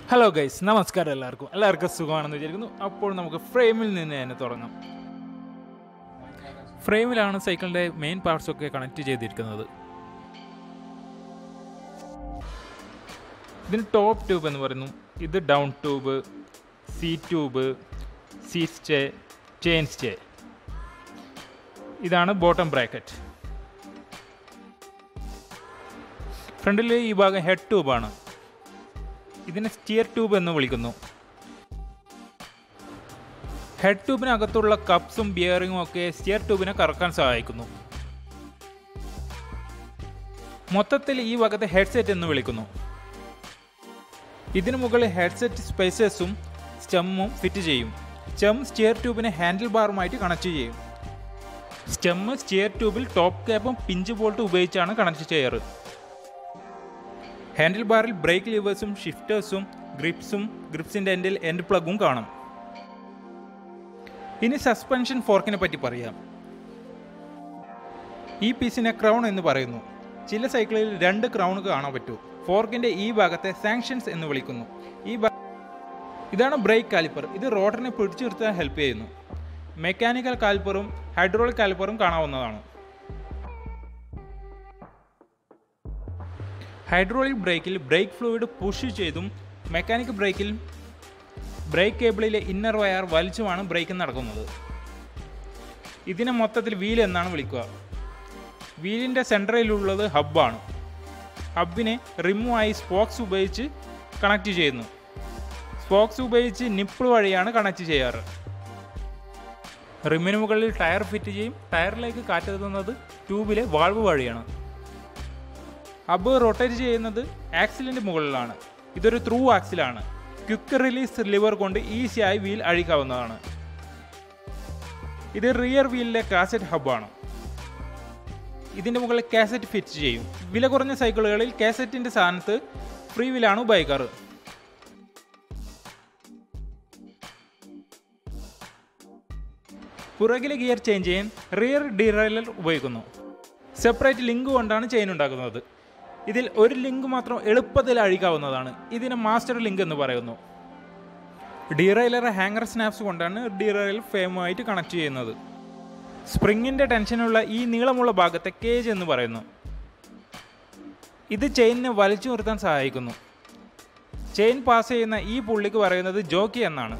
hello guys നമസ്കാരം എല്ലാവർക്കും എല്ലാവർക്കും സുഖമാണെന്ന് വിചാരിക്കുന്നു അപ്പോൾ നമുക്ക് ഫ്രെയിമിൽ നിന്ന് തന്നെ തുടങ്ങാം ഫ്രെയിമിലാണ് സൈക്കിളിൻ്റെ മെയിൻ പാർട്സ് ഒക്കെ കണക്ട് ചെയ്തിരിക്കുന്നത് ഇതിന് ടോപ്പ് ട്യൂബ് എന്ന് പറയുന്നു ഇത് down tube seat tube seat stay chain stay ഇതാണ് ബോട്ടം ബ്രാക്കറ്റ് ഫ്രണ്ടിൽ ഈ ഭാഗം ഹെഡ് ട്യൂബാണ് ഇതിനെ സ്റ്റിയർ ട്യൂബ് എന്ന് വിളിക്കുന്നു ഹെഡ് ട്യൂബിനകത്തുള്ള കപ്സും ബിയറിങ്ങും ഒക്കെ സ്റ്റിയർ ട്യൂബിനെ കറക്കാൻ സഹായിക്കുന്നു മൊത്തത്തിൽ ഈ ഭാഗത്തെ ഹെഡ്സെറ്റ് എന്ന് വിളിക്കുന്നു ഇതിനു മുകളിൽ ഹെഡ്സെറ്റ് സ്പേസസും സ്റ്റെമ്മും ഫിറ്റ് ചെയ്യും സ്റ്റെം സ്റ്റിയർ ട്യൂബിനെ ഹാൻഡിൽ ബാറുമായിട്ട് കണക്ട് ചെയ്യും സ്റ്റെമ്മ് സ്റ്റിയർ ട്യൂബിൽ ടോപ്പ് ക്യാപ്പും പിഞ്ച് ബോൾട്ട് ഉപയോഗിച്ചാണ് കണക്ട് ചെയ്യാറ് ഹാൻഡിൽ ബാറിൽ ബ്രേക്ക് ലിവേഴ്സും ഷിഫ്റ്റേഴ്സും ഗ്രിപ്സും ഗ്രിപ്സിൻ്റെ എൻഡിൽ എൻഡ് പ്ലഗും കാണും ഇനി സസ്പെൻഷൻ ഫോർക്കിനെ പറ്റി പറയാം ഈ പീസിനെ ക്രൗൺ എന്ന് പറയുന്നു ചില സൈക്കിളിൽ രണ്ട് ക്രൗൺ കാണാൻ പറ്റൂ ഫോർക്കിന്റെ ഈ ഭാഗത്തെ സാങ്ഷൻസ് എന്ന് വിളിക്കുന്നു ഈ ഭാ- ഇതാണ് ബ്രേക്ക് കാലിപ്പർ ഇത് റോട്ടറിനെ പിടിച്ചു നിർത്താൻ ഹെൽപ്പ് ചെയ്യുന്നു മെക്കാനിക്കൽ കാലിപ്പറും ഹൈഡ്രോളിക് കാലിപ്പറും കാണാവുന്നതാണ് ഹൈഡ്രോളിക് ബ്രേക്കിൽ ബ്രേക്ക് ഫ്ലൂയിഡ് പുഷ് ചെയ്തും മെക്കാനിക് ബ്രേക്കിൽ ബ്രേക്ക് കേബിളിലെ ഇന്നർ വയർ വലിച്ചുമാണ് ബ്രേക്ക് നടക്കുന്നത് ഇതിനെ മൊത്തത്തിൽ വീൽ എന്നാണ് വിളിക്കുക വീലിൻ്റെ സെൻറ്ററിലുള്ളത് ഹബ്ബാണ് ഹബിനെ റിമ്മുമായി സ്പോക്സ് ഉപയോഗിച്ച് കണക്ട് ചെയ്യുന്നു സ്പോക്സ് ഉപയോഗിച്ച് നിപ്പിൾ വഴിയാണ് കണക്ട് ചെയ്യാറ് റിമ്മിന് മുകളിൽ ടയർ ഫിറ്റ് ചെയ്യും ടയറിലേക്ക് കാറ്റെത്തുന്നത് ട്യൂബിലെ വാൾവ് വഴിയാണ് ഹബ് റൊട്ടേറ്റ് ചെയ്യുന്നത് ആക്സിലിൻ്റെ മുകളിലാണ് ഇതൊരു ത്രൂ ആക്സിലാണ് ക്വിക്ക് റിലീസ് ലിവർ കൊണ്ട് ഈസിയായി വീൽ അഴിക്കാവുന്നതാണ് ഇത് റിയർ വീലിലെ കാസറ്റ് ഹബ്ബാണ് ഇതിൻ്റെ മുകളിൽ കാസറ്റ് ഫിറ്റ് ചെയ്യും വില കുറഞ്ഞ സൈക്കിളുകളിൽ കാസറ്റിൻ്റെ സ്ഥാനത്ത് ഫ്രീ വീലാണ് ഉപയോഗിക്കാറ് പുറകിലെ ഗിയർ ചേഞ്ച് ചെയ്യാൻ റിയർ ഡിറൈലർ ഉപയോഗിക്കുന്നു സെപ്പറേറ്റ് ലിങ്ക് കൊണ്ടാണ് ചെയിൻ ഉണ്ടാക്കുന്നത് ഇതിൽ ഒരു ലിങ്ക് മാത്രം എളുപ്പത്തിൽ അഴിക്കാവുന്നതാണ് ഇതിനെ മാസ്റ്റർ ലിങ്ക് എന്ന് പറയുന്നു ഡിറൈലർ ഹാങ്ങർ സ്നാപ്സ് കൊണ്ടാണ് ഡിറൈലർ ഫേമുമായിട്ട് കണക്ട് ചെയ്യുന്നത് സ്പ്രിങ്ങിൻ്റെ ടെൻഷനുള്ള ഈ നീളമുള്ള ഭാഗത്തെ കേജ് എന്ന് പറയുന്നു ഇത് ചെയിനിനെ വലിച്ചു നിർത്താൻ സഹായിക്കുന്നു ചെയിൻ പാസ് ചെയ്യുന്ന ഈ പുള്ളിക്ക് പറയുന്നത് ജോക്കി എന്നാണ്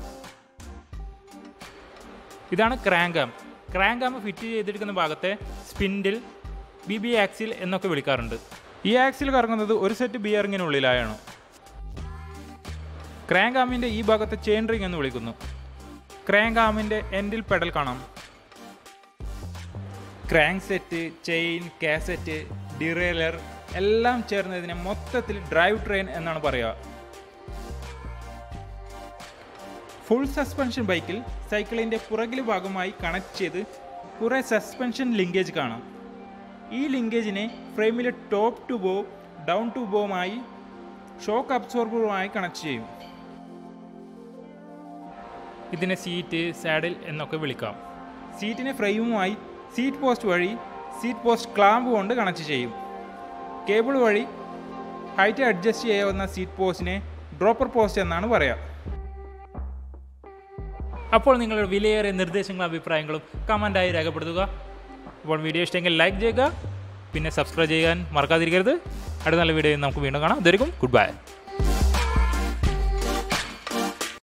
ഇതാണ് ക്രാങ്കാം ക്രാങ്കാം ഫിറ്റ് ചെയ്തിരിക്കുന്ന ഭാഗത്തെ സ്പിൻഡിൽ ബി ബി ആക്സിൽ എന്നൊക്കെ വിളിക്കാറുണ്ട് ഈ ആക്സിൽ കറങ്ങുന്നത് ഒരു സെറ്റ് ബിയറിങ്ങിനുള്ളിലായാണ് ക്രാങ്ക് ആമിൻ്റെ ഈ ഭാഗത്തെ ചെയിൻ റിംഗ് എന്ന് വിളിക്കുന്നു ക്രാങ്ക് ആമിൻ്റെ എൻഡിൽ പെഡൽ കാണാം crank set chain cassette derailleur എല്ലാം ചേർന്നതിനെ മൊത്തത്തിൽ ഡ്രൈവ് ട്രെയിൻ എന്നാണ് പറയുക ഫുൾ സസ്പെൻഷൻ ബൈക്കിൽ സൈക്കിളിൻ്റെ പുറകിലെ ഭാഗമായി കണക്ട് ചെയ്ത് കുറേ സസ്പെൻഷൻ ലിങ്കേജ് കാണാം ഈ ലിങ്കേജിനെ ഫ്രെയിമിലെ ടോപ്പ് ട്യൂബോ ഡൗൺ ട്യൂബോവുമായി ഷോക്ക് അബ്സോർബറുമായി കണക്ട് ചെയ്യും ഇതിനെ സീറ്റ് സാഡിൽ എന്നൊക്കെ വിളിക്കാം സീറ്റിനെ ഫ്രെയിമുമായി സീറ്റ് പോസ്റ്റ് വഴി സീറ്റ് പോസ്റ്റ് ക്ലാമ്പ് കൊണ്ട് കണക്ട് ചെയ്യും കേബിൾ വഴി ഹൈറ്റ് അഡ്ജസ്റ്റ് ചെയ്യാവുന്ന സീറ്റ് പോസ്റ്റിനെ ഡ്രോപ്പർ പോസ്റ്റ് എന്നാണ് പറയുക അപ്പോൾ നിങ്ങളുടെ വിലയേറിയ നിർദ്ദേശങ്ങളും അഭിപ്രായങ്ങളും കമൻറ്റായി രേഖപ്പെടുത്തുക അപ്പോൾ വീഡിയോ ഇഷ്ടമെങ്കിൽ ലൈക്ക് ചെയ്യുക പിന്നെ സബ്സ്ക്രൈബ് ചെയ്യാൻ മറക്കാതിരിക്കരുത് അടുത്ത നല്ല വീഡിയോ നമുക്ക് വീണ്ടും കാണാം ഇതായിരിക്കും ഗുഡ് ബൈ